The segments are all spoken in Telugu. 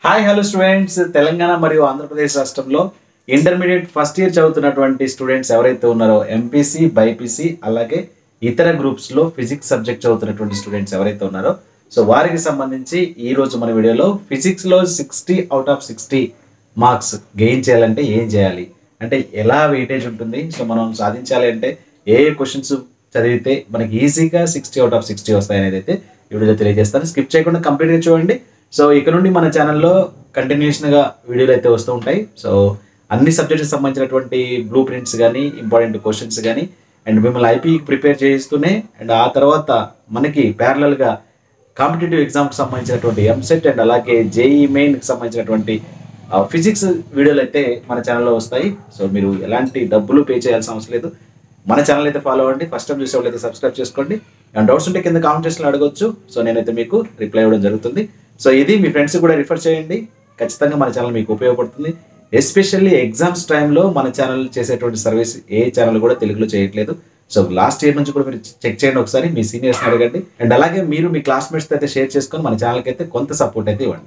హాయ్ హలో స్టూడెంట్స్ తెలంగాణ మరియు ఆంధ్రప్రదేశ్ రాష్ట్రంలో ఇంటర్మీడియట్ ఫస్ట్ ఇయర్ చదువుతున్నటువంటి స్టూడెంట్స్ ఎవరైతే ఉన్నారో ఎంపీసీ బైపీసీ అలాగే ఇతర గ్రూప్స్లో ఫిజిక్స్ సబ్జెక్ట్ చదువుతున్నటువంటి స్టూడెంట్స్ ఎవరైతే ఉన్నారో సో వారికి సంబంధించి ఈ రోజు మన వీడియోలో ఫిజిక్స్లో sixty out of sixty marks gain చేయాలంటే ఏం చేయాలి అంటే ఎలా వెయిటేజ్ ఉంటుంది సో మనం సాధించాలి అంటే ఏ ఏ క్వశ్చన్స్ చదివితే మనకి ఈజీగా సిక్స్టీ అవుట్ ఆఫ్ సిక్స్టీ వస్తాయనేది అయితే ఈ వీడియోలో తెలియజేస్తాను స్కిప్ చేయకుండా కంప్లీట్గా చూడండి సో ఇక నుండి మన ఛానల్లో కంటిన్యూషన్గా వీడియోలు అయితే వస్తూ ఉంటాయి సో అన్ని సబ్జెక్ట్స్ సంబంధించినటువంటి బ్లూ ప్రింట్స్ కానీ ఇంపార్టెంట్ క్వశ్చన్స్ కానీ అండ్ మిమ్మల్ని ఐపీకి ప్రిపేర్ చేయిస్తూనే అండ్ ఆ తర్వాత మనకి ప్యారలల్గా కాంపిటేటివ్ ఎగ్జామ్కి సంబంధించినటువంటి ఎంసెట్ అండ్ అలాగే జేఈ మెయిన్కి సంబంధించినటువంటి ఫిజిక్స్ వీడియోలు అయితే మన ఛానల్లో వస్తాయి సో మీరు ఎలాంటి డబ్బులు పే చేయాల్సిన అవసరం లేదు మన ఛానల్ అయితే ఫాలో అవ్వండి ఫస్ట్ టైం చూసే అయితే సబ్స్క్రైబ్ చేసుకోండి అండ్ డౌట్స్ ఉంటే కింద కామెంట్ చేసిన అడగొచ్చు సో నేనైతే మీకు రిప్లై ఇవ్వడం జరుగుతుంది సో ఇది మీ ఫ్రెండ్స్ కూడా రిఫర్ చేయండి ఖచ్చితంగా మన ఛానల్ మీకు ఉపయోగపడుతుంది ఎస్పెషల్లీ ఎగ్జామ్స్ టైంలో మన ఛానల్ చేసేటువంటి సర్వీస్ ఏ ఛానల్ కూడా తెలుగులో చేయట్లేదు సో లాస్ట్ ఇయర్ నుంచి కూడా మీరు చెక్ చేయండి ఒకసారి మీ సీనియర్స్ అడగండి అండ్ అలాగే మీరు మీ క్లాస్మేట్స్ అయితే షేర్ చేసుకొని మన ఛానల్కి అయితే కొంత సపోర్ట్ అయితే ఇవ్వండి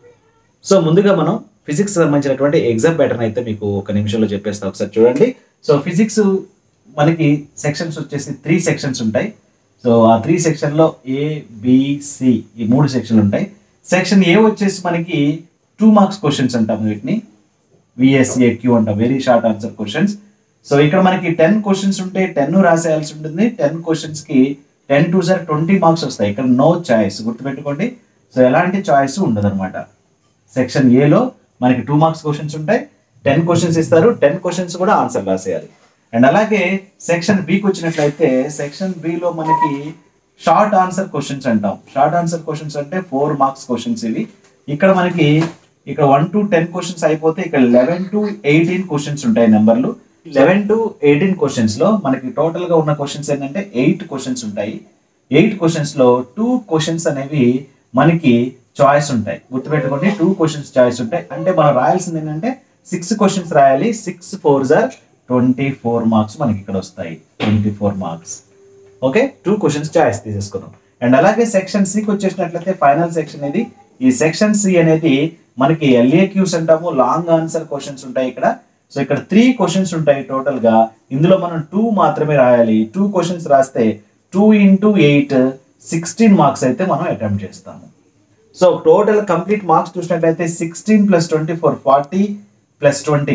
సో ముందుగా మనం ఫిజిక్స్ సంబంధించినటువంటి ఎగ్జామ్ ప్యాటర్న్ అయితే మీకు ఒక నిమిషంలో చెప్పేస్తా ఒకసారి చూడండి సో ఫిజిక్స్ మనకి సెక్షన్స్ వచ్చేసి త్రీ సెక్షన్స్ ఉంటాయి సో ఆ త్రీ సెక్షన్లో ఏ బిసి ఈ మూడు సెక్షన్లు ఉంటాయి సెక్షన్ ఏ వచ్చేసి మనకి టూ మార్క్స్ క్వశ్చన్స్ అంటాం వీటిని విఎస్ఏక్యూ అంటాం very short answer questions so ఇక్కడ మనకి టెన్ క్వశ్చన్స్ ఉంటే టెన్ రాసేయాల్సి ఉంటుంది టెన్ క్వశ్చన్స్ కి ten twos are twenty marks వస్తాయి ఇక్కడ నో చాయిస్ గుర్తుపెట్టుకోండి సో ఎలాంటి చాయిస్ ఉండదు అనమాట సెక్షన్ ఏలో మనకి టూ మార్క్స్ క్వశ్చన్స్ ఉంటాయి టెన్ క్వశ్చన్స్ ఇస్తారు టెన్ క్వశ్చన్స్ కూడా ఆన్సర్ రాసేయాలి అండ్ అలాగే సెక్షన్ బికి వచ్చినట్లయితే సెక్షన్ బిలో మనకి షార్ట్ ఆన్సర్ క్వశ్చన్స్ అంటాం షార్ట్ ఆన్సర్ క్వశ్చన్స్ అంటే ఫోర్ మార్క్స్ క్వశ్చన్స్ ఇవి ఇక్కడ మనకి ఇక్కడ వన్ టు టెన్ క్వశ్చన్స్ అయిపోతే ఇక్కడ లెవెన్ టు ఎయిటీన్ క్వశ్చన్స్ ఉంటాయి నెంబర్లు లెవెన్ టు ఎయిటీన్ క్వశ్చన్స్ లో మనకి టోటల్ గా ఉన్న క్వశ్చన్స్ ఏంటంటే ఎయిట్ క్వశ్చన్స్ ఉంటాయి ఎయిట్ క్వశ్చన్స్ లో టూ క్వశ్చన్స్ అనేవి మనకి చాయిస్ ఉంటాయి గుర్తుపెట్టుకోండి టూ క్వశ్చన్స్ చాయిస్ ఉంటాయి అంటే మనం రాయాల్సింది ఏంటంటే సిక్స్ క్వశ్చన్స్ రాయాలి six fours are twenty four marks మనకి ఇక్కడ వస్తాయి twenty four marks okay two questions choice తీసేసుకున్నాం అండ్ అలాగే సెక్షన్ సికి వచ్చేసినట్లయితే ఫైనల్ సెక్షన్ ఇది ఈ సెక్షన్ సి అనేది మనకి ఎల్ఏక్యూస్ అంటాము లాంగ్ ఆన్సర్ క్వశ్చన్స్ ఉంటాయి ఇక్కడ సో ఇక్కడ త్రీ క్వశ్చన్స్ ఉంటాయి టోటల్ గా ఇందులో మనం టూ మాత్రమే రాయాలి టూ క్వశ్చన్స్ రాస్తే two into eight sixteen marks అయితే మనం అటెంప్ట్ చేస్తాము సో టోటల్ కంప్లీట్ మార్క్స్ చూసినట్లయితే sixteen plus twenty four forty plus twenty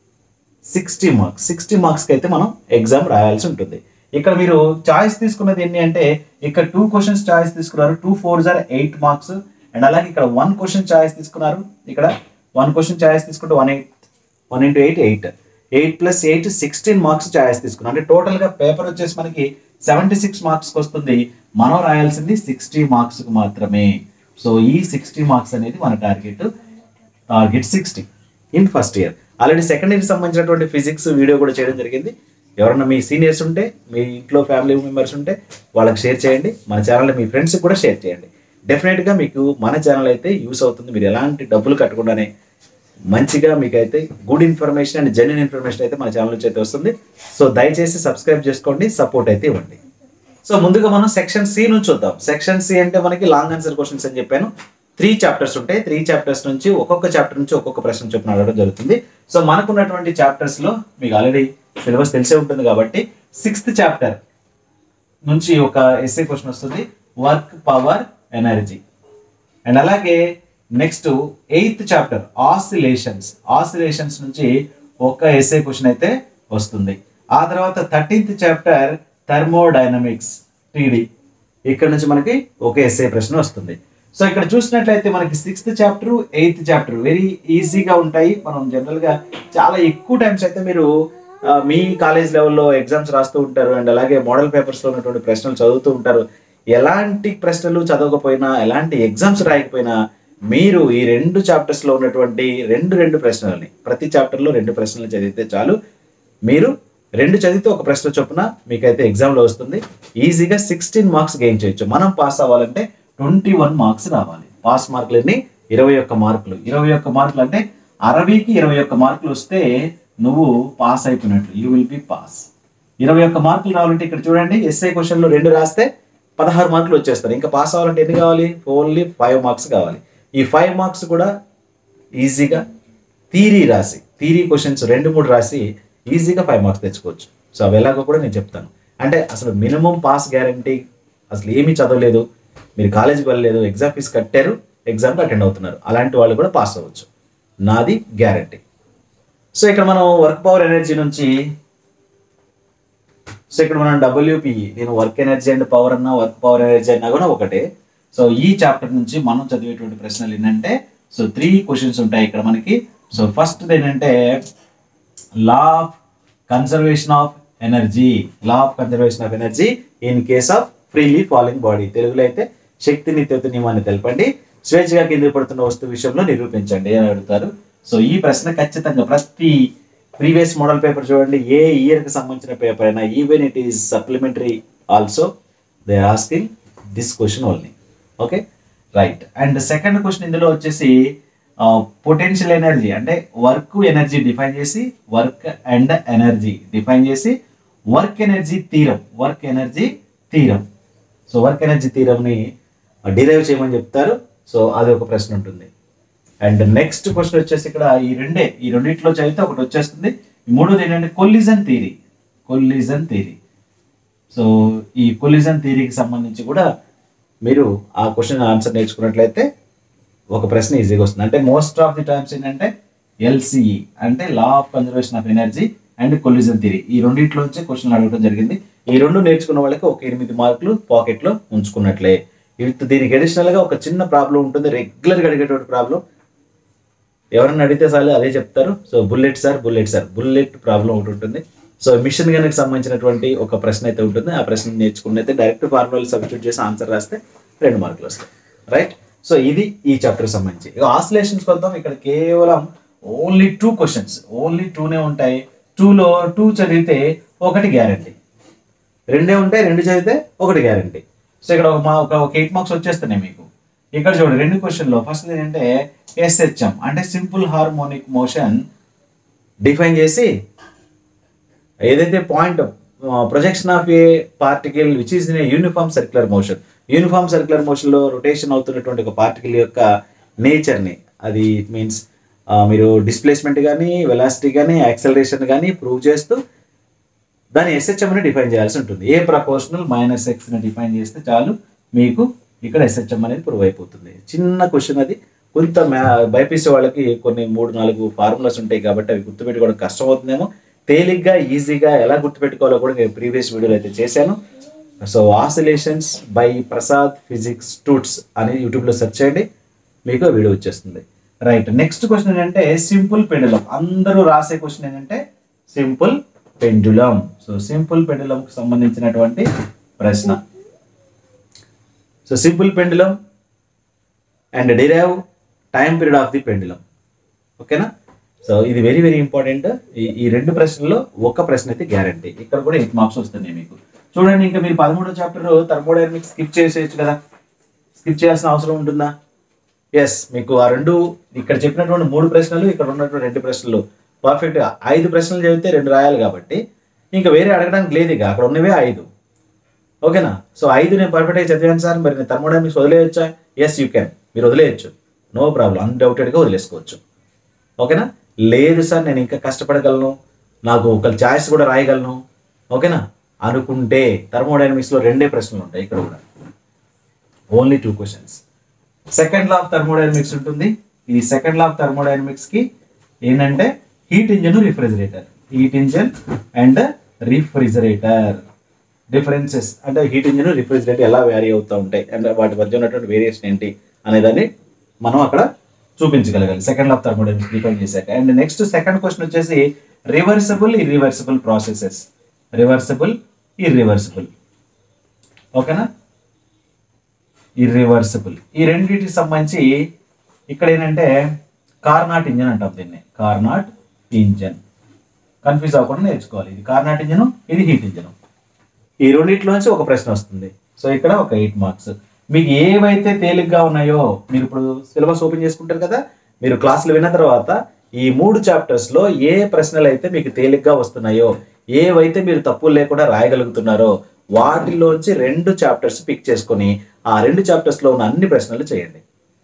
sixty marks sixty మార్క్స్కి అయితే మనం ఎగ్జామ్ రాయాల్సి ఉంటుంది ఇక్కడ మీరు చాయిస్ తీసుకున్నది ఎన్ని అంటే ఇక్కడ టూ క్వశ్చన్స్ చాయిస్ తీసుకున్నారు two fours are eight marks and అలాగే ఇక్కడ వన్ క్వశ్చన్ చాయిస్ తీసుకున్నారు ఇక్కడ వన్ క్వశ్చన్ చాయిస్ తీసుకుంటే one eight one into eight eight eight plus eight sixteen marks choice తీసుకున్నాం అంటే టోటల్ గా పేపర్ వచ్చేసి మనకి సెవెంటీ సిక్స్ మార్క్స్కి వస్తుంది మనం రాయాల్సింది సిక్స్టీ మార్క్స్కి మాత్రమే సో ఈ సిక్స్టీ మార్క్స్ అనేది మన target target sixty in first year already second year సంబంధించినటువంటి ఫిజిక్స్ వీడియో కూడా చేయడం జరిగింది ఎవరన్నా మీ సీనియర్స్ ఉంటే మీ ఇంట్లో ఫ్యామిలీ మెంబర్స్ ఉంటే వాళ్ళకి షేర్ చేయండి మన ఛానల్ మీ ఫ్రెండ్స్కి కూడా షేర్ చేయండి డెఫినెట్గా మీకు మన ఛానల్ అయితే యూస్ అవుతుంది మీరు ఎలాంటి డబ్బులు కట్టకుండానే మంచిగా మీకు అయితే good information and genuine information అయితే మన ఛానల్ నుంచి అయితే వస్తుంది సో దయచేసి సబ్స్క్రైబ్ చేసుకోండి సపోర్ట్ అయితే ఇవ్వండి సో ముందుగా మనం సెక్షన్ సి నుంచి చూద్దాం సెక్షన్ సి అంటే మనకి లాంగ్ ఆన్సర్ క్వశ్చన్స్ అని చెప్పాను త్రీ చాప్టర్స్ ఉంటాయి త్రీ చాప్టర్స్ నుంచి ఒక్కొక్క చాప్టర్ నుంచి ఒక్కొక్క ప్రశ్న చొప్పున అడగడం జరుగుతుంది సో మనకున్నటువంటి చాప్టర్స్ లో మీకు ఆల్రెడీ సిలబస్ తెలిసే ఉంటుంది కాబట్టి సిక్స్త్ చాప్టర్ నుంచి ఒక ఎస్ఏ క్వశ్చన్ వస్తుంది వర్క్ పవర్ ఎనర్జీ అండ్ అలాగే next eighth chapter oscillations oscillations నుంచి ఒక ఎస్ఏ క్వశ్చన్ అయితే వస్తుంది ఆ తర్వాత థర్టీన్త్ చాప్టర్ థర్మోడైనమిక్స్ టీడీ ఇక్కడ నుంచి మనకి ఒక ఎస్ఏ ప్రశ్న వస్తుంది సో ఇక్కడ చూసినట్లయితే మనకి sixth chapter eighth chapter very ఈజీగా ఉంటాయి మనం జనరల్గా చాలా ఎక్కువ టైమ్స్ అయితే మీరు ఆ, మీ కాలేజ్ లెవెల్లో ఎగ్జామ్స్ రాస్తూ ఉంటారు అండ్ అలాగే మోడల్ పేపర్స్లో ఉన్నటువంటి ప్రశ్నలు చదువుతూ ఉంటారు ఎలాంటి ప్రశ్నలు చదవకపోయినా ఎలాంటి ఎగ్జామ్స్ రాయకపోయినా మీరు ఈ రెండు చాప్టర్స్లో ఉన్నటువంటి రెండు రెండు ప్రశ్నలని ప్రతి చాప్టర్లో రెండు ప్రశ్నలు చదివితే చాలు మీరు రెండు చదివితే ఒక ప్రశ్న చొప్పున మీకైతే ఎగ్జామ్లో వస్తుంది ఈజీగా సిక్స్టీన్ మార్క్స్ గెయిన్ చేయొచ్చు మనం పాస్ అవ్వాలంటే ట్వంటీ వన్ మార్క్స్ రావాలి పాస్ మార్కులు ఎన్ని ఇరవై ఒక్క మార్కులు ఇరవై ఒక్క మార్కులు అంటే అరవైకి ఇరవై ఒక్క మార్కులు వస్తే నువ్వు పాస్ అయిపోయినట్లు యూ విల్ బి పాస్ ఇరవై ఒక్క మార్కులు రావాలంటే ఇక్కడ చూడండి ఎస్ఐ క్వశ్చన్లో రెండు రాస్తే పదహారు మార్కులు వచ్చేస్తారు ఇంకా పాస్ అవ్వాలంటే ఎన్ని కావాలి ఓన్లీ ఫైవ్ మార్క్స్ కావాలి ఈ ఫైవ్ మార్క్స్ కూడా ఈజీగా థీరీ రాసి థీరీ క్వశ్చన్స్ రెండు మూడు రాసి ఈజీగా ఫైవ్ మార్క్స్ తెచ్చుకోవచ్చు సో అవి ఎలాగో కూడా నేను చెప్తాను అంటే అసలు మినిమం పాస్ గ్యారంటీ అసలు ఏమీ చదవలేదు మీరు కాలేజీకి వెళ్ళలేదు ఎగ్జామ్ ఫీజు కట్టారు ఎగ్జామ్కి అటెండ్ అవుతున్నారు అలాంటి వాళ్ళు కూడా పాస్ అవ్వచ్చు నాది గ్యారంటీ సో ఇక్కడ మనం వర్క్ పవర్ ఎనర్జీ నుంచి సో ఇక్కడ మనం డబ్ల్యూపిఈ నేను వర్క్ ఎనర్జీ అండ్ పవర్ అన్నా వర్క్ పవర్ ఎనర్జీ అన్నా కూడా ఒకటే సో ఈ చాప్టర్ నుంచి మనం చదివేటువంటి ప్రశ్నలు ఏంటంటే సో త్రీ క్వశ్చన్స్ ఉంటాయి ఇక్కడ మనకి సో ఫస్ట్ ఏంటంటే law of conservation of energy law of conservation of energy in case of freely following body తెలుగులో అయితే శక్తి నిత్యత నియమాన్ని తెలపండి స్వేచ్ఛగా కింద పడుతున్న వస్తువు విషయంలో నిరూపించండి అని అడుగుతారు సో ఈ ప్రశ్న ఖచ్చితంగా ప్రతి ప్రీవియస్ మోడల్ పేపర్ చూడండి ఏ ఇయర్ కి సంబంధించిన పేపర్ అయినా even it is supplementary also they are asking this question only okay right and second question ఇందులో వచ్చేసి పొటెన్షియల్ ఎనర్జీ అంటే వర్క్ ఎనర్జీ డిఫైన్ చేసి వర్క్ అండ్ ఎనర్జీ డిఫైన్ చేసి work energy theorem work energy theorem so work energy తీరంని డిరైవ్ చేయమని చెప్తారు సో అది ఒక ప్రశ్న ఉంటుంది అండ్ నెక్స్ట్ క్వశ్చన్ వచ్చేసి ఇక్కడ ఈ రెండే ఈ రెండిట్లో చదివితే ఒకటి వచ్చేస్తుంది ఈ మూడోది ఏంటంటే collision theory collision theory so ఈ కొల్లిజన్ థీరీకి సంబంధించి కూడా మీరు ఆ క్వశ్చన్ ఆన్సర్ నేర్చుకున్నట్లయితే ఒక ప్రశ్న ఈజీగా వస్తుంది అంటే మోస్ట్ ఆఫ్ ది టైమ్స్ ఏంటంటే ఎల్సిఈ అంటే law of conservation of energy and collision theory ఈ రెండిట్లోంచి క్వశ్చన్ అడగడం జరిగింది ఈ రెండు నేర్చుకున్న వాళ్ళకి ఒక ఎనిమిది మార్కులు పాకెట్లో ఉంచుకున్నట్లే విత్ దీనికి అడిషనల్గా ఒక చిన్న ప్రాబ్లం ఉంటుంది రెగ్యులర్గా అడిగేటువంటి ప్రాబ్లం ఎవరన్నా అడిగితే చాలు అదే చెప్తారు so bullet sir bullet sir bullet problem ఒకటి ఉంటుంది సో మిషన్ గన్కి సంబంధించినటువంటి ఒక ప్రశ్న అయితే ఉంటుంది ఆ ప్రశ్న నేర్చుకుని అయితే డైరెక్ట్ ఫార్ములా సబ్స్టిట్యూట్ చేసి ఆన్సర్ రాస్తే రెండు మార్కులు వస్తాయి రైట్ సో ఇది ఈ చాప్టర్ సంబంధించి ఇక ఆసిలేషన్స్ వద్దాం ఇక్కడ కేవలం ఓన్లీ టూ క్వశ్చన్స్ ఓన్లీ టూనే ఉంటాయి టూలో టూ చదివితే ఒకటి గ్యారంటీ రెండే ఉంటాయి రెండు చదివితే ఒకటి గ్యారంటీ సో ఇక్కడ ఒక మా ఒక ఒక ఎయిట్ మార్క్స్ వచ్చేస్తున్నాయి మీకు ఇక్కడ చూడండి రెండు క్వశ్చన్లో ఫస్ట్ ఏంటంటే ఎస్హెచ్ఎం అంటే సింపుల్ హార్మోనిక్ మోషన్ డిఫైన్ చేసి ఏదైతే point projection of a particle which is in uniform circular motion uniform circular మోషన్లో రొటేషన్ అవుతున్నటువంటి ఒక పార్టికల్ యొక్క నేచర్ని అది మీన్స్ మీరు డిస్ప్లేస్మెంట్ కానీ వెలాసిటీ కానీ యాక్సలరేషన్ కానీ ప్రూవ్ చేస్తూ దాని ఎస్హెచ్ఎంని డిఫైన్ చేయాల్సి ఉంటుంది ఏ ప్రపోర్షనల్ మైనస్ ఎక్స్ని డిఫైన్ చేస్తే చాలు మీకు ఇక్కడ ఎస్హెచ్ఎం అనేది ప్రూవ్ అయిపోతుంది చిన్న క్వశ్చన్ అది కొంత బైపీసీ వాళ్ళకి కొన్ని మూడు నాలుగు ఫార్ములాస్ ఉంటాయి కాబట్టి అవి గుర్తుపెట్టుకోవడం కష్టం అవుతుందేమో తేలిగ్గా ఈజీగా ఎలా గుర్తుపెట్టుకోవాలో కూడా నేను ప్రీవియస్ వీడియోలో అయితే చేశాను so oscillations by Prasad physics tutes అని యూట్యూబ్లో సెర్చ్ చేయండి మీకు ఆ వీడియో వచ్చేస్తుంది రైట్ నెక్స్ట్ క్వశ్చన్ ఏంటంటే సింపుల్ పెండులం అందరూ రాసే క్వశ్చన్ ఏంటంటే సింపుల్ పెండులం సో సింపుల్ పెండులంకి సంబంధించినటువంటి ప్రశ్న so simple pendulum and derive time period of the pendulum ఓకేనా సో ఇది వెరీ వెరీ ఇంపార్టెంట్ ఈ ఈ రెండు ప్రశ్నల్లో ఒక ప్రశ్న అయితే గ్యారంటీ ఇక్కడ కూడా ఎయిట్ మార్క్స్ వస్తున్నాయి మీకు చూడండి ఇంకా మీరు పదమూడో చాప్టర్ థర్మోడైనమిక్స్ స్కిప్ చేసేయచ్చు కదా స్కిప్ చేయాల్సిన అవసరం ఉంటుందా ఎస్ మీకు ఆ రెండు ఇక్కడ చెప్పినటువంటి మూడు ప్రశ్నలు ఇక్కడ ఉన్నటువంటి రెండు ప్రశ్నలు పర్ఫెక్ట్గా ఐదు ప్రశ్నలు చదివితే రెండు రాయాలి కాబట్టి ఇంకా వేరే అడగడానికి లేదు ఇక అక్కడ ఉన్నవే ఐదు ఓకేనా సో ఐదు నేను పర్ఫెక్ట్గా చదివాను సార్ మరి నేను థర్మోడైనమిక్స్ వదిలేయచ్చా ఎస్ యూ కెన్ మీరు వదిలేయచ్చు నో ప్రాబ్లం అన్డౌటెడ్గా వదిలేసుకోవచ్చు ఓకేనా లేదు సార్ నేను ఇంకా కష్టపడగలను నాకు ఒక ఛాయిస్ కూడా రాయగలను ఓకేనా అనుకుంటే థర్మోడైనమిక్స్లో రెండే ప్రశ్నలు ఉంటాయి ఇక్కడ కూడా only two questions second law of thermodynamics ఉంటుంది ఈ సెకండ్ లా ఆఫ్ థర్మోడైనమిక్స్ కి ఏంటంటే heat engine refrigerator heat engine and refrigerator differences అంటే హీట్ ఇంజన్ రిఫ్రిజిరేటర్ ఎలా వ్యారీ అవుతూ ఉంటాయి అండ్ వాటి మధ్య ఉన్నటువంటి వేరియేషన్ ఏంటి అనేదాన్ని మనం అక్కడ చూపించగలగాలి second law of thermodynamics define చేశాక అండ్ నెక్స్ట్ సెకండ్ క్వశ్చన్ వచ్చేసి reversible irreversible processes reversible irreversible ఓకేనా ఇర్రివర్సిబుల్ ఈ రెండింటికి సంబంధించి ఇక్కడ ఏంటంటే కార్నాట్ ఇంజన్ అంటాం దీన్ని కార్నాట్ ఇంజన్ కన్ఫ్యూజ్ అవ్వకుండా నేర్చుకోవాలి ఇది కార్నాట్ ఇంజన్ ఇది హీట్ ఇంజన్ ఈ రెండింటిలోంచి ఒక ప్రశ్న వస్తుంది సో ఇక్కడ ఒక ఎయిట్ మార్క్స్ మీకు ఏవైతే తేలిగ్గా ఉన్నాయో మీరు ఇప్పుడు సిలబస్ ఓపెన్ చేసుకుంటారు కదా మీరు క్లాసులు విన్న తర్వాత ఈ మూడు చాప్టర్స్ లో ఏ ప్రశ్నలు అయితే మీకు తేలిగ్గా వస్తున్నాయో ఏవైతే మీరు తప్పులు లేకుండా రాయగలుగుతున్నారో వాటిలోంచి రెండు చాప్టర్స్ పిక్ చేసుకొని ఆ రెండు చాప్టర్స్ లో ఉన్న అన్ని ప్రశ్నలు చేయండి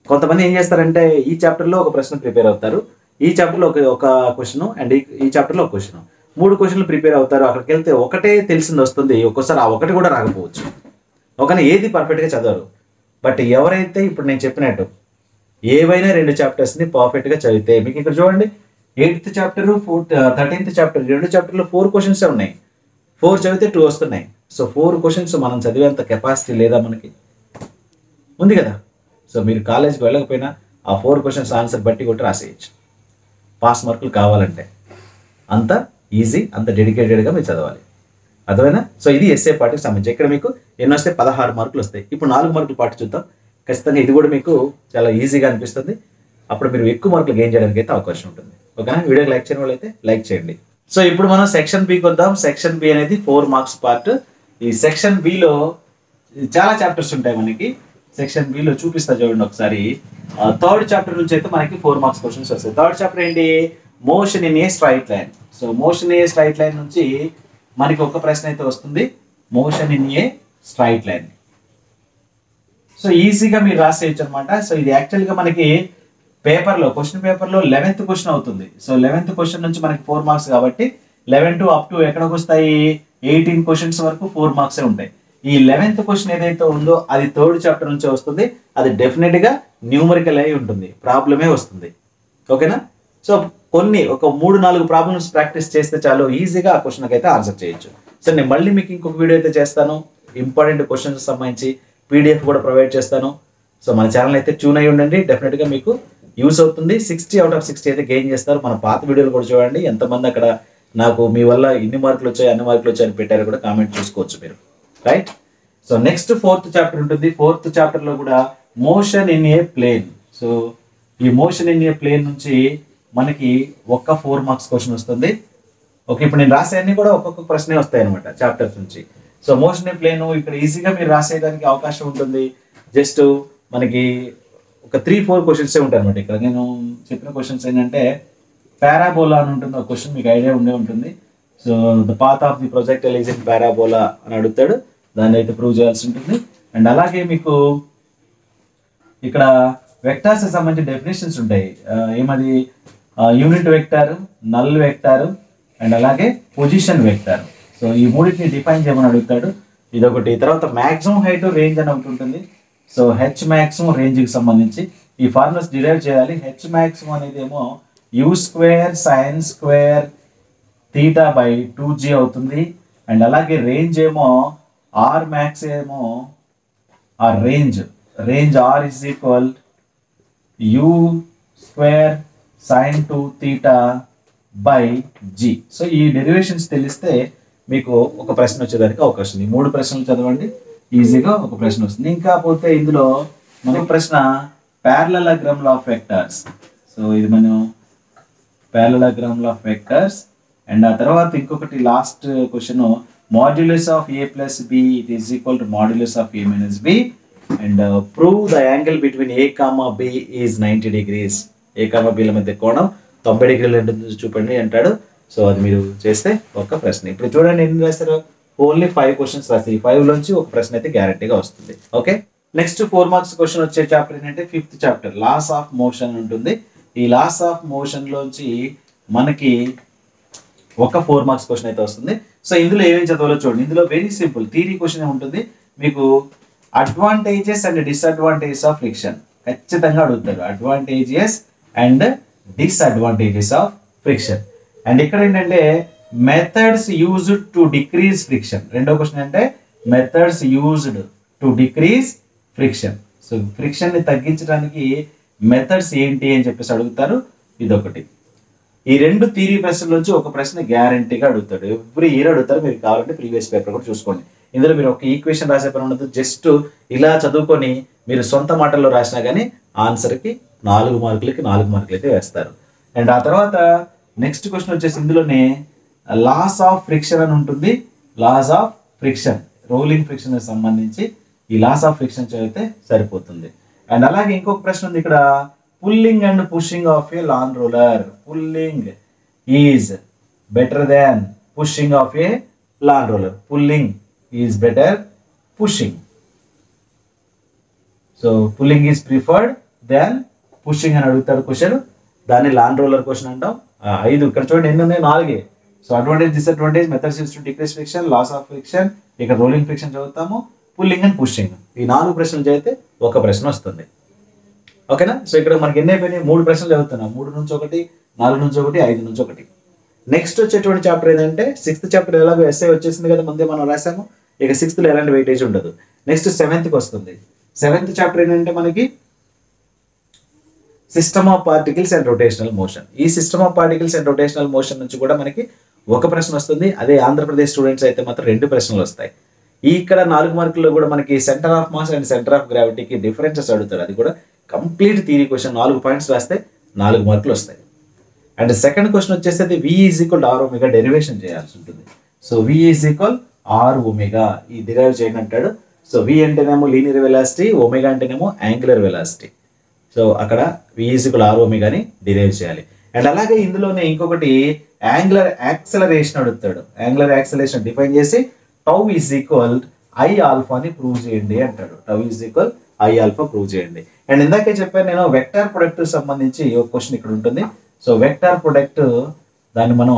కొంతమంది ఏం చేస్తారంటే ఈ చాప్టర్లో ఒక ప్రశ్న ప్రిపేర్ అవుతారు ఈ చాప్టర్లో ఒక ఒక క్వశ్చన్ అండ్ ఈ- ఈ చాప్టర్లో ఒక క్వశ్చన్ మూడు క్వశ్చన్లు ప్రిపేర్ అవుతారు అక్కడికి వెళ్తే ఒకటే తెలిసింది వస్తుంది ఒక్కోసారి ఆ ఒకటి కూడా రాకపోవచ్చు ఒకనే ఏది పర్ఫెక్ట్గా చదవరు బట్ ఎవరైతే ఇప్పుడు నేను చెప్పినట్టు ఏవైనా రెండు చాప్టర్స్ని పర్ఫెక్ట్గా చదివితే మీకు ఇక్కడ చూడండి eighth chapter fourth thirteenth chapter రెండు చాప్టర్లో ఫోర్ క్వశ్చన్స్ ఉన్నాయి ఫోర్ చదివితే టూ వస్తున్నాయి సో ఫోర్ క్వశ్చన్స్ మనం చదివేంత కెపాసిటీ లేదా మనకి ఉంది కదా సో మీరు కాలేజ్కి వెళ్ళకపోయినా ఆ ఫోర్ క్వశ్చన్స్ ఆన్సర్ బట్టి కొట్టి రాసేయచ్చు పాస్ మార్కులు కావాలంటే అంత ఈజీ అంత డెడికేటెడ్గా మీరు చదవాలి అర్థమైనా సో ఇది ఎస్ఏ పార్ట్కి సంబంధించి ఇక్కడ మీకు ఎన్ని వస్తే పదహారు మార్కులు వస్తాయి ఇప్పుడు నాలుగు మార్కులు పాటు చూద్దాం ఖచ్చితంగా ఇది కూడా మీకు చాలా ఈజీగా అనిపిస్తుంది అప్పుడు మీరు ఎక్కువ మార్కులు గెయిన్ చేయడానికి అయితే అవకాశం ఉంటుంది ఓకేనా వీడియోకి లైక్ చేయని వాళ్ళైతే లైక్ చేయండి సో ఇప్పుడు మనం సెక్షన్ బికి వద్దాం సెక్షన్ బి అనేది ఫోర్ మార్క్స్ పార్ట్ ఈ సెక్షన్ బిలో చాలా చాప్టర్స్ ఉంటాయి మనకి సెక్షన్ బిలో చూపిస్తా చూడండి ఒకసారి థర్డ్ చాప్టర్ నుంచి అయితే మనకి ఫోర్ మార్క్స్ క్వశ్చన్స్ వస్తాయి థర్డ్ చాప్టర్ ఏంటి motion in a straight line so motion a straight line నుంచి మనకి ఒక ప్రశ్న అయితే వస్తుంది motion in a straight line so ఈజీగా మీరు రాసేయచ్చు అనమాట సో ఇది యాక్చువల్గా మనకి పేపర్లో క్వశ్చన్ పేపర్లో లెవెన్త్ క్వశ్చన్ అవుతుంది సో లెవెన్త్ క్వశ్చన్ నుంచి మనకి ఫోర్ మార్క్స్ కాబట్టి లెవెన్ టు అప్ టు ఎక్కడికి వస్తాయి ఎయిటీన్ క్వశ్చన్స్ వరకు ఫోర్ మార్క్సే ఉంటాయి ఈ లెవెన్త్ క్వశ్చన్ ఏదైతే ఉందో అది థర్డ్ చాప్టర్ నుంచి వస్తుంది అది డెఫినెట్ గా న్యూమరికల్ అయి ఉంటుంది ప్రాబ్లమే వస్తుంది ఓకేనా సో కొన్ని ఒక మూడు నాలుగు ప్రాబ్లమ్స్ ప్రాక్టీస్ చేస్తే చాలు ఈజీగా ఆ క్వశ్చన్కి అయితే ఆన్సర్ చేయొచ్చు సో నేను మళ్ళీ మీకు ఇంకొక వీడియో అయితే చేస్తాను ఇంపార్టెంట్ క్వశ్చన్స్ సంబంధించి పీడిఎఫ్ కూడా ప్రొవైడ్ చేస్తాను సో మన ఛానల్ అయితే ట్యూన్ అయి ఉండండి డెఫినెట్గా మీకు యూస్ అవుతుంది సిక్స్టీ అవుట్ ఆఫ్ సిక్స్టీ అయితే గెయిన్ చేస్తారు మన పాత వీడియోలు కూడా చూడండి ఎంతమంది అక్కడ నాకు మీ వల్ల ఇన్ని మార్కులు వచ్చాయి అన్ని మార్కులు వచ్చాయని పెట్టారు కూడా కామెంట్ చూసుకోవచ్చు మీరు right so next fourth chapter ఉంటుంది ఫోర్త్ చాప్టర్ లో కూడా motion in a plane so ఈ మోషన్ ఇన్ ఏ ప్లేన్ నుంచి మనకి ఒక్క ఫోర్ మార్క్స్ క్వశ్చన్ వస్తుంది ఓకే ఇప్పుడు నేను రాసే అన్ని కూడా ఒక్కొక్క ప్రశ్నే వస్తాయి అనమాట చాప్టర్స్ నుంచి సో మోషన్ ఇన్ ప్లేన్ ఇక్కడ ఈజీగా మీరు రాసేయడానికి అవకాశం ఉంటుంది జస్ట్ మనకి ఒక త్రీ ఫోర్ క్వశ్చన్సే ఉంటాయి అనమాట ఇక్కడ నేను చెప్పిన క్వశ్చన్స్ ఏంటంటే పారాబోలా అని ఉంటుంది ఒక క్వశ్చన్ మీకు ఐడియా ఉండే ఉంటుంది so the path of the projectile is in parabola అని అడుగుతాడు దాన్ని అయితే ప్రూవ్ చేయాల్సి ఉంటుంది అండ్ అలాగే మీకు ఇక్కడ వెక్టార్స్ సంబంధించిన డెఫినేషన్స్ ఉంటాయి ఆ, ఏమది unit vector null vector and అలాగే పొజిషన్ వెక్టార్ సో ఈ మూడింటిని డిఫైన్ చేయమని అడుగుతాడు ఇదొకటి తర్వాత మాక్సిమం హైట్ రేంజ్ అని ఒకటి ఉంటుంది సో హెచ్ మ్యాక్సిమం రేంజ్కి సంబంధించి ఈ ఫార్ములాస్ డిరైవ్ చేయాలి హెచ్ మ్యాక్సిమం అనేది ఏమో u square sine square theta by two g అవుతుంది అండ్ అలాగే రేంజ్ ఏమో ఆర్ మ్యాక్స్ ఏమో ఆ range range R is equal u square sine two theta by g so ఈ డెరివేషన్స్ తెలిస్తే మీకు ఒక ప్రశ్న వచ్చేదానికి అవకాశం ఉంది ఈ మూడు ప్రశ్నలు చదవండి ఈజీగా ఒక ప్రశ్న వస్తుంది ఇంకా పోతే ఇందులో మన ప్రశ్న ప్యారలగ్రామ్ ఆఫ్ వెక్టర్స్ సో ఇది మనం parallelogram of vectors అండ్ ఆ తర్వాత ఇంకొకటి last question modulus of a plus b it is equal to modulus of a minus b and prove the angle between a comma b is ninety degrees a comma బిల మధ్య కోణం తొంభై డిగ్రీలు ఉంటుంది చూపండి అంటాడు సో అది మీరు చేస్తే ఒక ప్రశ్న ఇప్పుడు చూడండి ఎన్ని రాస్తారు ఓన్లీ ఫైవ్ క్వశ్చన్స్ రాస్తాయి ఫైవ్ లోంచి ఒక ప్రశ్న అయితే గ్యారంటీగా వస్తుంది okay next four marks question వచ్చే చాప్టర్ ఏంటంటే fifth chapter laws of motion ఉంటుంది ఈ లాస్ ఆఫ్ మోషన్ లోంచి మనకి ఒక ఫోర్ మార్క్స్ క్వశ్చన్ అయితే వస్తుంది సో ఇందులో ఏమేమి చదవాలో చూడండి ఇందులో వెరీ సింపుల్ థీరీ క్వశ్చన్ ఉంటుంది మీకు advantages and disadvantages of friction ఖచ్చితంగా అడుగుతారు advantages and disadvantages of friction and ఇక్కడ ఏంటంటే methods used to decrease friction రెండో క్వశ్చన్ అంటే methods used to decrease friction so friction ని తగ్గించడానికి మెథడ్స్ ఏంటి అని చెప్పేసి అడుగుతారు ఇదొకటి ఈ రెండు థీరీ ప్రశ్నల నుంచి ఒక ప్రశ్న గ్యారంటీగా అడుగుతాడు ఎవ్రీ ఇయర్ అడుగుతారు మీరు కావాలంటే ప్రీవియస్ పేపర్ కూడా చూసుకోండి ఇందులో మీరు ఒక ఈక్వేషన్ రాసే పని ఉండదు జస్ట్ ఇలా చదువుకొని మీరు సొంత మాటల్లో రాసినా కానీ ఆన్సర్కి నాలుగు మార్కులకి నాలుగు మార్కులు అయితే వేస్తారు అండ్ ఆ తర్వాత నెక్స్ట్ క్వశ్చన్ వచ్చేసి ఇందులోనే లాస్ ఆఫ్ ఫ్రిక్షన్ అని ఉంటుంది laws of friction rolling friction సంబంధించి ఈ లాస్ ఆఫ్ ఫ్రిక్షన్ చదివితే సరిపోతుంది అండ్ అలాగే ఇంకొక ప్రశ్న ఉంది ఇక్కడ pulling and pushing of a lawn roller pulling is better than pushing of a lawn roller pulling is better pushing so pulling is preferred than pushing అని అడుగుతాడు క్వశ్చన్ దాన్ని లాండ్ రోలర్ క్వశ్చన్ అంటాం ఆ, ఐదు ఇక్కడ చూడండి ఎన్ని ఉన్నాయి నాలుగే so advantage disadvantage methods use to decrease friction laws of friction ఇక్కడ రోలింగ్ ఫ్రిక్షన్ చదువుతాము పుల్లింగ్ అండ్ పుషింగ్ ఈ నాలుగు ప్రశ్నలు చదివితే ఒక ప్రశ్న వస్తుంది ఓకేనా సో ఇక్కడ మనకి ఎన్ని అయిపోయినాయి మూడు ప్రశ్నలు చదువుతున్నాం మూడు నుంచి ఒకటి నాలుగు నుంచి ఒకటి ఐదు నుంచి ఒకటి నెక్స్ట్ వచ్చేటువంటి చాప్టర్ ఏంటంటే సిక్స్త్ చాప్టర్ ఎలాగో ఎస్ఐ వచ్చేసింది కదా ముందే మనం రాసాము ఇక సిక్స్త్లో ఎలాంటి వెయిటేజ్ ఉండదు నెక్స్ట్ సెవెంత్కి వస్తుంది సెవెంత్ చాప్టర్ ఏంటంటే మనకి system of particles and rotational motion ఈ system of particles and rotational motion నుంచి కూడా మనకి ఒక ప్రశ్న వస్తుంది అదే ఆంధ్రప్రదేశ్ స్టూడెంట్స్ అయితే మాత్రం రెండు ప్రశ్నలు వస్తాయి ఈ ఇక్కడ నాలుగు మార్కుల్లో కూడా మనకి centre of mass and centre of గ్రావిటీకి డిఫరెన్సెస్ అడుగుతారు అది కూడా కంప్లీట్ థీరీ క్వశ్చన్ నాలుగు పాయింట్స్ రాస్తే నాలుగు మార్కులు వస్తాయి అండ్ సెకండ్ క్వశ్చన్ వచ్చేసి v is equal r omega derivation చేయాల్సి ఉంటుంది so v is equal r omega ఈ డిరైవ్ చేయండి అంటాడు సో వి అంటేనేమో లీనియర్ వెలాసిటీ ఒమేగా అంటేనేమో యాంగులర్ వెలాసిటీ సో అక్కడ వి ఈజ్ ఈక్వల్ ఆర్ ఒమేగాని డిరైవ్ చేయాలి అండ్ అలాగే ఇందులోనే ఇంకొకటి యాంగులర్ యాక్సలరేషన్ అడుగుతాడు యాంగులర్ యాక్సలరేషన్ డిఫైన్ చేసి టౌ ఈజ్ ఈక్వల్ ఐ ఆల్ఫాని ప్రూవ్ చేయండి అంటాడు tau is equal I alpha prove చేయండి అండ్ ఇందాకే చెప్పాను నేను వెక్టార్ ప్రొడక్ట్ సంబంధించి ఒక క్వశ్చన్ ఇక్కడ ఉంటుంది సో వెక్టార్ ప్రొడక్ట్ దాన్ని మనం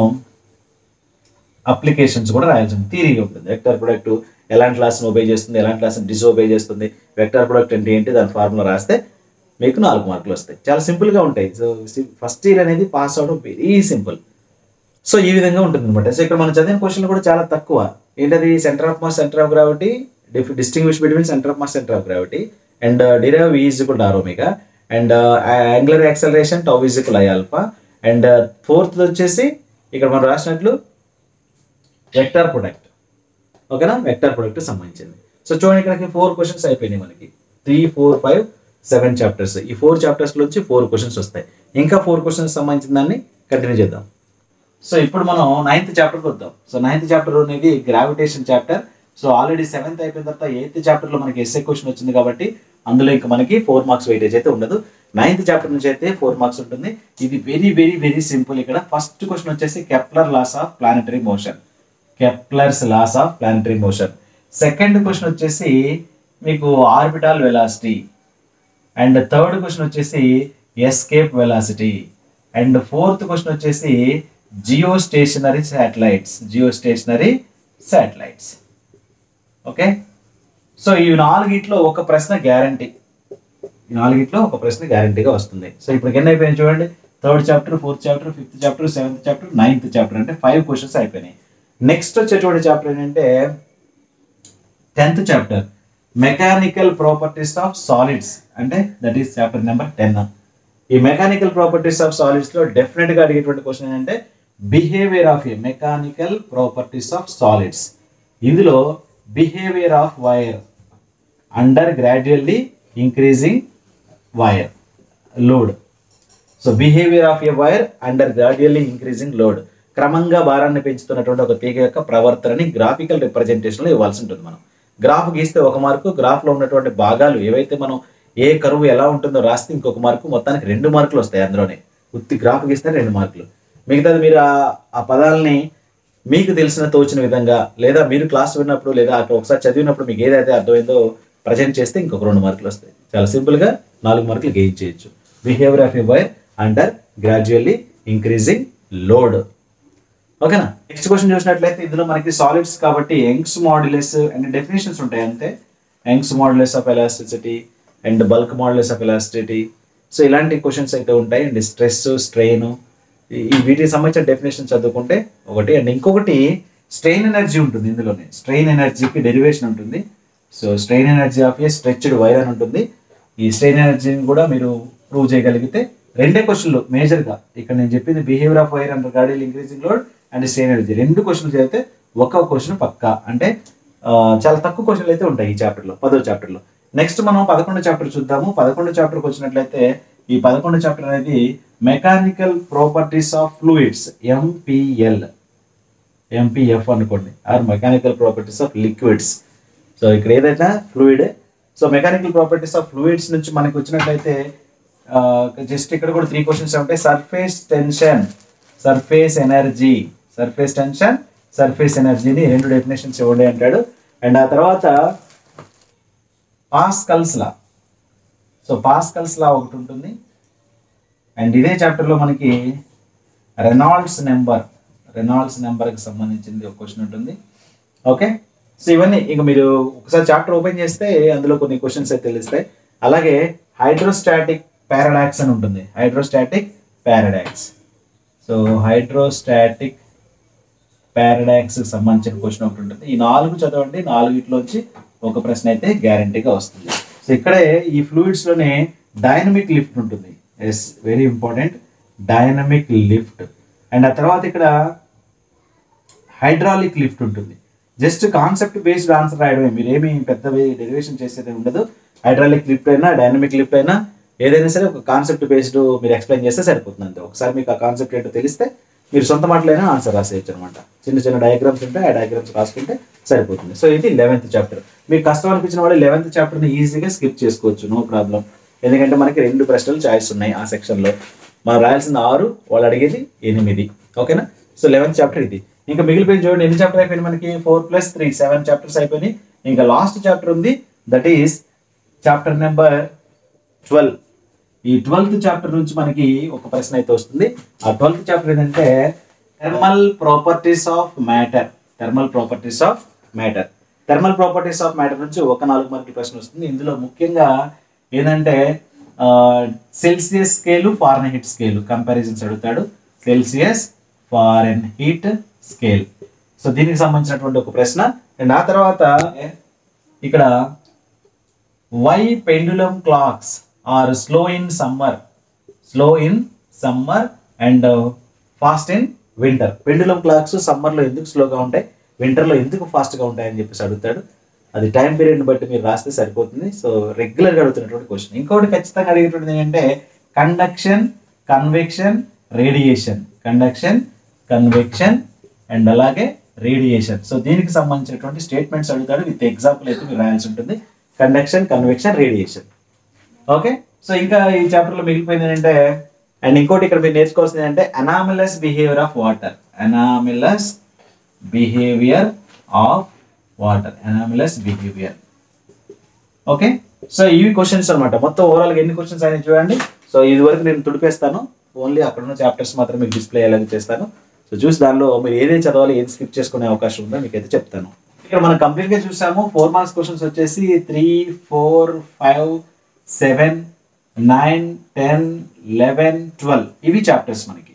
అప్లికేషన్స్ కూడా రాయాల్సి ఉంటుంది థీరీ ఉంటుంది వెక్టార్ ప్రొడక్ట్ ఎలాంటి క్లాస్ని ఒబే చేస్తుంది ఎలాంటి క్లాస్ని డిసోబే చేస్తుంది వెక్టార్ ప్రొడక్ట్ అంటే ఏంటి దాని ఫార్ములా రాస్తే మీకు నాలుగు మార్కులు వస్తాయి చాలా సింపుల్గా ఉంటాయి సో ఫస్ట్ ఇయర్ అనేది పాస్ అవడం వెరీ సింపుల్ సో ఈ విధంగా ఉంటుంది అనమాట సో ఇక్కడ మనం చదివిన క్వశ్చన్లు కూడా చాలా తక్కువ ఏంటది centre of mass centre of gravity distinguish between centre of mass centre of gravity and derive is equal r omega and angular acceleration tau is equal I alpha and fourth వచ్చేసి ఇక్కడ మనం రాసినట్లు వెక్టార్ ప్రొడక్ట్ ఓకేనా వెక్టార్ ప్రొడక్ట్ సంబంధించింది సో చూడండి ఇక్కడికి ఫోర్ క్వశ్చన్స్ అయిపోయినాయి మనకి three four five seven chapters ఈ ఫోర్ చాప్టర్స్ నుంచి ఫోర్ క్వశ్చన్స్ వస్తాయి ఇంకా ఫోర్ క్వశ్చన్స్ సంబంధించిన దాన్ని కంటిన్యూ చేద్దాం సో ఇప్పుడు మనం నైన్త్ చాప్టర్కి వద్దాం సో నైన్త్ చాప్టర్ అనేది gravitation chapter so already seventh అయిపోయిన తర్వాత ఎయిత్ చాప్టర్లో మనకి ఎస్ఏ క్వశ్చన్ వచ్చింది కాబట్టి అందులో ఇంకా మనకి ఫోర్ మార్క్స్ వెయిటేజ్ అయితే ఉండదు నైన్త్ చాప్టర్ నుంచి అయితే ఫోర్ మార్క్స్ ఉంటుంది ఇది వెరీ వెరీ వెరీ సింపుల్ ఇక్కడ ఫస్ట్ క్వశ్చన్ వచ్చేసి Kepler laws of planetary motion Kepler's laws of planetary motion second question వచ్చేసి మీకు orbital velocity and third question వచ్చేసి escape velocity and fourth question వచ్చేసి geostationary satellites geostationary satellites okay so ఈ నాలుగిట్లో ఒక ప్రశ్న గ్యారంటీ ఈ నాలుగిట్లో ఒక ప్రశ్న గ్యారంటీగా వస్తుంది సో ఇప్పుడు ఎన్ని అయిపోయినాయి చూడండి third chapter fourth chapter fifth chapter seventh chapter ninth chapter అంటే ఫైవ్ క్వశ్చన్స్ అయిపోయినాయి నెక్స్ట్ వచ్చేటువంటి చాప్టర్ ఏంటంటే tenth chapter mechanical properties of solids అంటే that is chapter number ten ఈ మెకానికల్ ప్రాపర్టీస్ ఆఫ్ సాలిడ్స్ లో డెఫినెట్ గా అడిగేటువంటి క్వశ్చన్ ఏంటంటే behaviour of a mechanical properties of solids ఇందులో behaviour of wire under gradually increasing wire load so behaviour of a wire under gradually increasing load క్రమంగా భారాన్ని పెంచుతున్నటువంటి ఒక తీగ యొక్క ప్రవర్తనని గ్రాఫికల్ రిప్రజెంటేషన్లో ఇవ్వాల్సి ఉంటుంది మనం గ్రాఫ్ గీస్తే ఒక మార్కు గ్రాఫ్లో ఉన్నటువంటి భాగాలు ఏవైతే మనం ఏ కరువు ఎలా ఉంటుందో రాస్తే ఇంకొక మార్కు మొత్తానికి రెండు మార్కులు వస్తాయి అందులోనే ఉత్తి గ్రాఫ్ గీస్తే రెండు మార్కులు మిగతాది మీరు ఆ ఆ పదాలని మీకు తెలిసిన తోచిన విధంగా లేదా మీరు క్లాస్ విన్నప్పుడు లేదా అక్కడ ఒకసారి చదివినప్పుడు మీకు ఏదైతే అర్థమైందో ప్రజెంట్ చేస్తే ఇంకొక రెండు మార్కులు వస్తాయి చాలా సింపుల్గా నాలుగు మార్కులు గెయిన్ చేయొచ్చు behaviour of a wire under gradually increasing load ఓకేనా నెక్స్ట్ క్వశ్చన్ చూసినట్లయితే ఇందులో మనకి సాలిడ్స్ కాబట్టి యంగ్స్ మాడ్యులస్ అండ్ డెఫినేషన్స్ ఉంటాయి అంతే Young's modulus of elasticity and bulk modulus of elasticity so ఇలాంటి క్వశ్చన్స్ అయితే ఉంటాయి అండ్ స్ట్రెస్ స్ట్రెయిన్ ఈ వీటికి సంబంధించిన డెఫినేషన్ చదువుకుంటే ఒకటి అండ్ ఇంకొకటి స్ట్రెయిన్ ఎనర్జీ ఉంటుంది ఇందులోనే స్ట్రెయిన్ ఎనర్జీకి డెరివేషన్ ఉంటుంది so strain energy of a stretched wire అని ఉంటుంది ఈ స్ట్రెయిన్ ఎనర్జీని కూడా మీరు ప్రూవ్ చేయగలిగితే రెండే క్వశ్చన్లు మేజర్గా ఇక్కడ నేను చెప్పింది behaviour of wire and gradually increasing load and strain energy రెండు క్వశ్చన్లు చదివితే ఒక క్వశ్చన్ పక్కా అంటే ఆ, చాలా తక్కువ క్వశ్చన్లు అయితే ఉంటాయి ఈ చాప్టర్లో పదో చాప్టర్లో నెక్స్ట్ మనం పదకొండు చాప్టర్ చూద్దాము పదకొండు చాప్టర్కి వచ్చినట్లయితే ఈ పదకొండు చాప్టర్ అనేది mechanical properties of fluids MPL MPF అనుకోండి or mechanical properties of liquids so ఇక్కడ ఏదైనా fluid so mechanical properties of fluids నుంచి మనకి వచ్చినట్లయితే జస్ట్ ఇక్కడ కూడా త్రీ క్వశ్చన్స్ ఉంటాయి surface tension surface energy surface tension surface ఎనర్జీని రెండు డెఫినేషన్స్ ఇవ్వండి అంటాడు అండ్ ఆ తర్వాత Pascal's law so Pascal's law ఒకటి ఉంటుంది అండ్ ఇదే చాప్టర్లో మనకి రెనాల్డ్స్ నెంబర్ రెనాల్డ్స్ నెంబర్కి సంబంధించింది ఒక క్వశ్చన్ ఉంటుంది ఓకే సో ఇవన్నీ ఇక మీరు ఒకసారి చాప్టర్ ఓపెన్ చేస్తే అందులో కొన్ని క్వశ్చన్స్ అయితే తెలుస్తాయి అలాగే హైడ్రోస్టాటిక్ పారాడాక్స్ అని ఉంటుంది hydrostatic paradox so hydrostatic paradox సంబంధించిన క్వశ్చన్ ఒకటి ఉంటుంది ఈ నాలుగు చదవండి నాలుగిట్లోంచి ఒక ప్రశ్న అయితే గ్యారంటీగా వస్తుంది సో ఇక్కడే ఈ ఫ్లూయిడ్స్ లోనే డైనమిక్ లిఫ్ట్ ఉంటుంది is very important dynamic lift and ఆ తర్వాత ఇక్కడ హైడ్రాలిక్ లిఫ్ట్ ఉంటుంది జస్ట్ కాన్సెప్ట్ బేస్డ్ ఆన్సర్ రాయడమే మీరు ఏమి పెద్ద డెరివేషన్ చేసేది ఉండదు హైడ్రాలిక్ లిఫ్ట్ అయినా డైనమిక్ లిఫ్ట్ అయినా ఏదైనా సరే ఒక కాన్సెప్ట్ బేస్డ్ మీరు ఎక్స్ప్లెయిన్ చేస్తే సరిపోతుంది అంతే ఒకసారి మీకు ఆ కాన్సెప్ట్ ఏంటో తెలిస్తే మీరు సొంత మాటలైనా ఆన్సర్ రాసేయచ్చు అనమాట చిన్న చిన్న డయాగ్రామ్స్ ఉంటాయి ఆ డయాగ్రామ్స్ రాసుకుంటే సరిపోతుంది సో ఇది లెవెన్త్ చాప్టర్ మీకు కష్టం అనిపించిన వాళ్ళు లెవెన్త్ చాప్టర్ని ఈజీగా స్కిప్ చేసుకోవచ్చు నో ప్రాబ్లం ఎందుకంటే మనకి రెండు ప్రశ్నలు చాయిస్ ఉన్నాయి ఆ సెక్షన్లో మనం రాయాల్సిన ఆరు వాళ్ళు అడిగేది ఎనిమిది ఓకేనా సో లెవెన్త్ చాప్టర్ ఇది ఇంకా మిగిలిపోయిన చూడండి ఎన్ని చాప్టర్ అయిపోయింది మనకి four plus three seven chapters అయిపోయినాయి ఇంకా లాస్ట్ చాప్టర్ ఉంది that is chapter number twelve ఈ ట్వెల్త్ చాప్టర్ నుంచి మనకి ఒక ప్రశ్న అయితే వస్తుంది ఆ ట్వెల్త్ చాప్టర్ ఏంటంటే thermal properties of matter thermal properties of matter thermal properties of matter నుంచి ఒక నాలుగు మార్కుల ప్రశ్న వస్తుంది ఇందులో ముఖ్యంగా ఏంటంటే Celsius scale Fahrenheit scale comparisons అడుగుతాడు Celsius Fahrenheit scale so దీనికి సంబంధించినటువంటి ఒక ప్రశ్న అండ్ ఆ తర్వాత ఇక్కడ why pendulum clocks are slow in summer slow in summer and fast in winter pendulum clocks సమ్మర్లో ఎందుకు స్లోగా ఉంటాయి వింటర్లో ఎందుకు ఫాస్ట్గా ఉంటాయని చెప్పేసి అడుగుతాడు అది టైం పీరియడ్ని బట్టి మీరు రాస్తే సరిపోతుంది సో రెగ్యులర్గా అడుగుతున్నటువంటి క్వశ్చన్ ఇంకొకటి ఖచ్చితంగా అడిగేటువంటిది ఏంటంటే conduction convection radiation conduction convection and అలాగే రేడియేషన్ సో దీనికి సంబంధించినటువంటి స్టేట్మెంట్స్ అడుగుతాడు విత్ ఎగ్జాంపుల్ అయితే మీరు రాయాల్సి ఉంటుంది conduction convection radiation okay so ఇంకా ఈ చాప్టర్లో మిగిలిపోయింది ఏంటంటే అండ్ ఇంకోటి ఇక్కడ మీరు నేర్చుకోవాల్సింది ఏంటంటే anomalous behaviour of water anomalous behaviour of water anomalous behaviour okay so ఇవి క్వశ్చన్స్ అనమాట మొత్తం ఓవరాల్గా ఎన్ని క్వశ్చన్స్ అయినా చూడండి సో ఇది వరకు నేను తుడిపేస్తాను ఓన్లీ అక్కడ ఉన్న చాప్టర్స్ మాత్రం మీకు డిస్ప్లే అయ్యేలాగా చేస్తాను సో చూసి దానిలో మీరు ఏదేది చదవాలి ఏది స్కిప్ చేసుకునే అవకాశం ఉందో మీకైతే చెప్తాను ఇక్కడ మనం కంప్లీట్ గా చూసాము ఫోర్ మార్క్స్ క్వశ్చన్స్ వచ్చేసి three four five seven nine ten eleven twelve ఇవి చాప్టర్స్ మనకి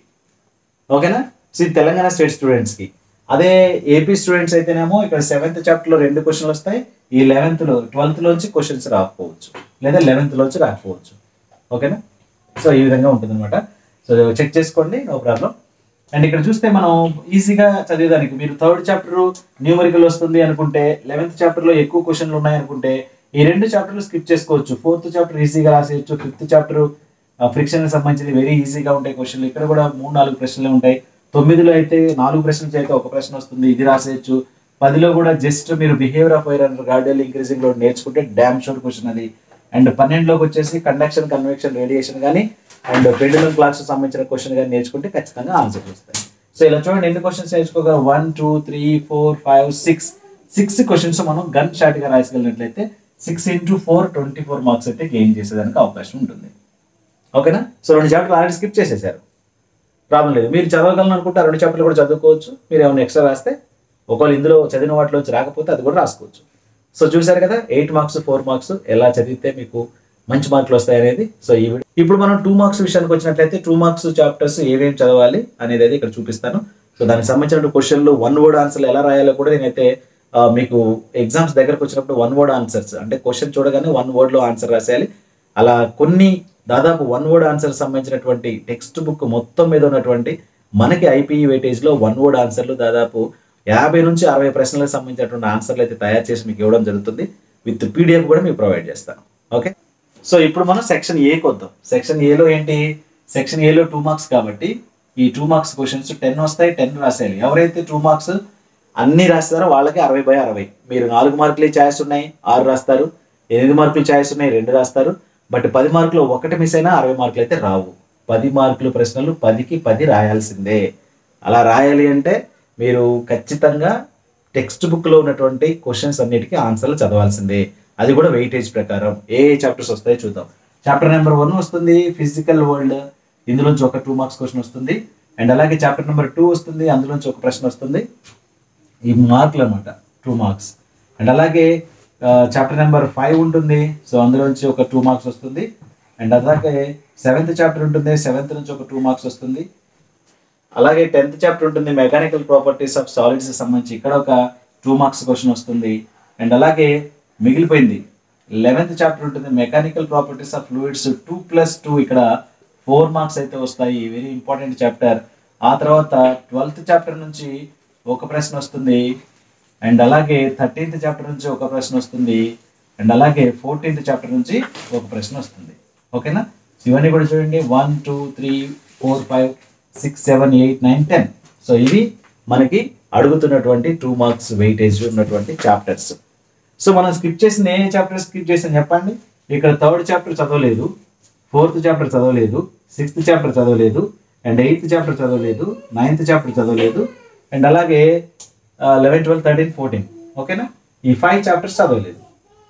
ఓకేనా సో ఇది తెలంగాణ స్టేట్ స్టూడెంట్స్ కి అదే ఏపీ స్టూడెంట్స్ అయితేనేమో ఇక్కడ సెవెంత్ చాప్టర్ లో రెండు క్వశ్చన్లు వస్తాయి ఈ లెవెన్త్ లో ట్వెల్త్ లోంచి క్వశ్చన్స్ రాకపోవచ్చు లేదా లెవెన్త్ లోంచి రాకపోవచ్చు ఓకేనా సో ఈ విధంగా ఉంటుంది అనమాట సో చెక్ చేసుకోండి నో ప్రాబ్లం అండ్ ఇక్కడ చూస్తే మనం ఈజీగా చదివేదానికి మీరు థర్డ్ చాప్టర్ న్యూమరికల్ వస్తుంది అనుకుంటే లెవెన్త్ చాప్టర్ లో ఎక్కువ క్వశ్చన్లు ఉన్నాయి అనుకుంటే ఈ రెండు చాప్టర్లు స్కిప్ చేసుకోవచ్చు ఫోర్త్ చాప్టర్ ఈజీగా రాసేయచ్చు ఫిఫ్త్ చాప్టర్ ఫ్రిక్షన్ సంబంధించి వెరీ ఈజీగా ఉంటాయి క్వశ్చన్లు ఇక్కడ కూడా మూడు నాలుగు ప్రశ్నలు ఉంటాయి తొమ్మిదిలో అయితే నాలుగు ప్రశ్నలు అయితే ఒక ప్రశ్న వస్తుంది ఇది రాసేయచ్చు పదిలో కూడా జస్ట్ మీరు behaviour of wire and gradually increasing load నేర్చుకుంటే డ్యామ్ షోర్ క్వశ్చన్ అది అండ్ పన్నెండులోకి వచ్చేసి కండక్షన్ కన్వెక్షన్ రేడియేషన్ కానీ అండ్ పెండులం క్లాస్ సంబంధించిన క్వశ్చన్ కానీ నేర్చుకుంటే ఖచ్చితంగా ఆన్సర్ వస్తాయి సో ఇలా చూడండి ఎన్ని క్వశ్చన్స్ నేర్చుకోగా one two three four five six six questions మనం గన్ షాట్ గా రాయగలిగినట్లయితే six into four twenty four marks అయితే గెయిన్ చేసేదానికి అవకాశం ఉంటుంది ఓకేనా సో రెండు చాప్టర్లు ఆల్రెడీ స్కిప్ చేసేసారు ప్రాబ్లం లేదు మీరు చదవగలను అనుకుంటే ఆ రెండు చాప్టర్లు కూడా చదువుకోవచ్చు మీరు ఏమైనా ఎక్స్ట్రా రాస్తే ఒకవేళ ఇందులో చదివిన వాటిలోంచి రాకపోతే అది కూడా రాసుకోవచ్చు సో చూసారు కదా ఎయిట్ మార్క్స్ ఫోర్ మార్క్స్ ఎలా చదివితే మీకు మంచి మార్కులు వస్తాయి అనేది సో ఈ వీడియో ఇప్పుడు మనం టూ మార్క్స్ విషయానికి వచ్చినట్లయితే టూ మార్క్స్ చాప్టర్స్ ఏమేమి చదవాలి అనేది అయితే ఇక్కడ చూపిస్తాను సో దానికి సంబంధించిన క్వశ్చన్లు వన్ వర్డ్ ఆన్సర్లు ఎలా రాయాలో కూడా నేనైతే ఆ, మీకు ఎగ్జామ్స్ దగ్గరకు వచ్చినప్పుడు వన్ వర్డ్ ఆన్సర్స్ అంటే క్వశ్చన్ చూడగానే వన్ వర్డ్ లో ఆన్సర్ రాసేయాలి అలా కొన్ని దాదాపు వన్ వర్డ్ ఆన్సర్ సంబంధించినటువంటి టెక్స్ట్ బుక్ మొత్తం మీద ఉన్నటువంటి మనకి ఐపీఈ వెయిటేజ్ లో వన్ వర్డ్ ఆన్సర్లు దాదాపు యాభై నుంచి అరవై ప్రశ్నలకు సంబంధించినటువంటి ఆన్సర్లు అయితే తయారు చేసి మీకు ఇవ్వడం జరుగుతుంది విత్ పీడిఎఫ్ కూడా మీకు ప్రొవైడ్ చేస్తాను ఓకే సో ఇప్పుడు మనం సెక్షన్ ఏకి వద్దాం సెక్షన్ ఏలో ఏంటి సెక్షన్ ఏలో టూ మార్క్స్ కాబట్టి ఈ టూ మార్క్స్ క్వశ్చన్స్ టెన్ వస్తాయి టెన్ రాసేయాలి ఎవరైతే టూ మార్క్స్ అన్ని రాస్తారో వాళ్ళకి అరవై బై అరవై మీరు నాలుగు మార్కులు ఛాయిస్ ఉన్నాయి ఆరు రాస్తారు ఎనిమిది మార్కులు ఛాయిస్ ఉన్నాయి రెండు రాస్తారు బట్ పది మార్కులు ఒకటి మిస్ అయినా అరవై మార్కులు అయితే రావు పది మార్కులు ప్రశ్నలు పదికి పది రాయాల్సిందే అలా రాయాలి అంటే మీరు ఖచ్చితంగా టెక్స్ట్ బుక్లో ఉన్నటువంటి క్వశ్చన్స్ అన్నిటికీ ఆన్సర్లు చదవాల్సిందే అది కూడా వెయిటేజ్ ప్రకారం ఏ ఏ చాప్టర్స్ వస్తాయో చూద్దాం చాప్టర్ నెంబర్ వన్ వస్తుంది ఫిజికల్ వరల్డ్ ఇందులోంచి ఒక టూ మార్క్స్ క్వశ్చన్ వస్తుంది అండ్ అలాగే చాప్టర్ నెంబర్ టూ వస్తుంది అందులోంచి ఒక ప్రశ్న వస్తుంది ఈ మార్కులు అనమాట టూ మార్క్స్ అండ్ అలాగే చాప్టర్ నెంబర్ ఫైవ్ ఉంటుంది సో అందులోంచి ఒక టూ మార్క్స్ వస్తుంది అండ్ అలాగే సెవెంత్ చాప్టర్ ఉంటుంది సెవెంత్ నుంచి ఒక టూ మార్క్స్ వస్తుంది అలాగే టెన్త్ చాప్టర్ ఉంటుంది మెకానికల్ ప్రాపర్టీస్ ఆఫ్ సాలిడ్స్ సంబంధించి ఇక్కడ ఒక టూ మార్క్స్ క్వశ్చన్ వస్తుంది అండ్ అలాగే మిగిలిపోయింది లెవెన్త్ చాప్టర్ ఉంటుంది mechanical properties of fluids two plus two ఇక్కడ ఫోర్ మార్క్స్ అయితే వస్తాయి వెరీ ఇంపార్టెంట్ చాప్టర్ ఆ తర్వాత ట్వెల్త్ చాప్టర్ నుంచి ఒక ప్రశ్న వస్తుంది అండ్ అలాగే థర్టీన్త్ చాప్టర్ నుంచి ఒక ప్రశ్న వస్తుంది అండ్ అలాగే ఫోర్టీన్త్ చాప్టర్ నుంచి ఒక ప్రశ్న వస్తుంది ఓకేనా సో ఇవన్నీ కూడా చూడండి one two three four five six seven eight nine ten so ఇవి మనకి అడుగుతున్నటువంటి టూ మార్క్స్ వెయిటేజ్ ఉన్నటువంటి చాప్టర్స్ సో మనం స్కిప్ చేసిన ఏ చాప్టర్ స్కిప్ చేసాం చెప్పండి ఇక్కడ థర్డ్ చాప్టర్ చదవలేదు ఫోర్త్ చాప్టర్ చదవలేదు సిక్స్త్ చాప్టర్ చదవలేదు అండ్ ఎయిత్ చాప్టర్ చదవలేదు నైన్త్ చాప్టర్ చదవలేదు అండ్ అలాగే లెవెన్ ట్వెల్వ్ థర్టీన్ ఫోర్టీన్ ఓకేనా ఈ ఫైవ్ చాప్టర్స్ చదవలేదు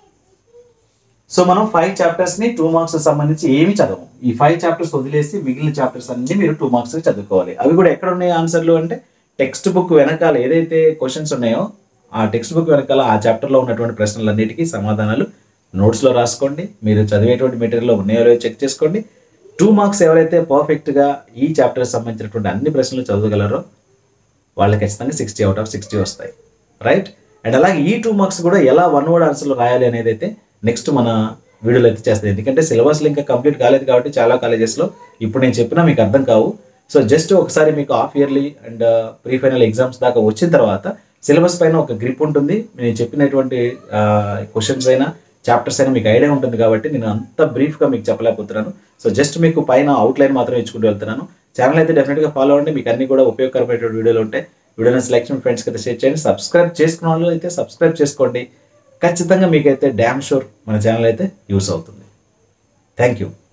సో మనం ఫైవ్ చాప్టర్స్ ని టూ మార్క్స్ సంబంధించి ఏమి చదవం ఈ ఫైవ్ చాప్టర్స్ వదిలేసి మిగిలిన చాప్టర్స్ అన్ని మీరు టూ మార్క్స్ చదువుకోవాలి అవి కూడా ఎక్కడ ఉన్నాయి ఆన్సర్లు అంటే టెక్స్ట్ బుక్ వెనకాల ఏదైతే క్వశ్చన్స్ ఉన్నాయో ఆ టెక్స్ట్ బుక్ వెనకాల ఆ చాప్టర్లో ఉన్నటువంటి ప్రశ్నలన్నిటికీ సమాధానాలు నోట్స్లో రాసుకోండి మీరు చదివేటువంటి మెటీరియల్లో ఉన్నాయో లేదో చెక్ చేసుకోండి టూ మార్క్స్ ఎవరైతే పర్ఫెక్ట్గా ఈ చాప్టర్ సంబంధించినటువంటి అన్ని ప్రశ్నలు చదవగలరో వాళ్ళకి ఖచ్చితంగా సిక్స్టీ అవుట్ ఆఫ్ సిక్స్టీ వస్తాయి రైట్ అండ్ అలాగే ఈ టూ మార్క్స్ కూడా ఎలా వన్ వర్డ్ ఆన్సర్లు రాయాలి అనేది అయితే నెక్స్ట్ మన వీడియోలో అయితే చేస్తుంది ఎందుకంటే సిలబస్లు ఇంకా కంప్లీట్ కాలేదు కాబట్టి చాలా కాలేజెస్లో ఇప్పుడు నేను చెప్పినా మీకు అర్థం కావు సో జస్ట్ ఒకసారి మీకు half yearly and pre final exams దాకా వచ్చిన తర్వాత సిలబస్ పైన ఒక గ్రిప్ ఉంటుంది నేను చెప్పినటువంటి క్వశ్చన్స్ అయినా చాప్టర్స్ అయినా మీకు ఐడియా ఉంటుంది కాబట్టి నేను అంత బ్రీఫ్గా మీకు చెప్పలేకపోతున్నాను సో జస్ట్ మీకు పైన అవుట్లైన్ మాత్రమే ఇచ్చుకుంటూ వెళ్తున్నాను ఛానల్ అయితే డెఫినెట్గా ఫాలో అవ్వండి మీకు అన్ని కూడా ఉపయోగకరమైనటువంటి వీడియోలు ఉంటాయి వీడియోని సెలెక్షన్ ఫ్రెండ్స్కి అయితే షేర్ చేయండి సబ్స్క్రైబ్ చేసుకున్న వాళ్ళు అయితే సబ్స్క్రైబ్ చేసుకోండి ఖచ్చితంగా మీకైతే డ్యామ్ షూర్ మన ఛానల్ అయితే యూస్ అవుతుంది థ్యాంక్ యూ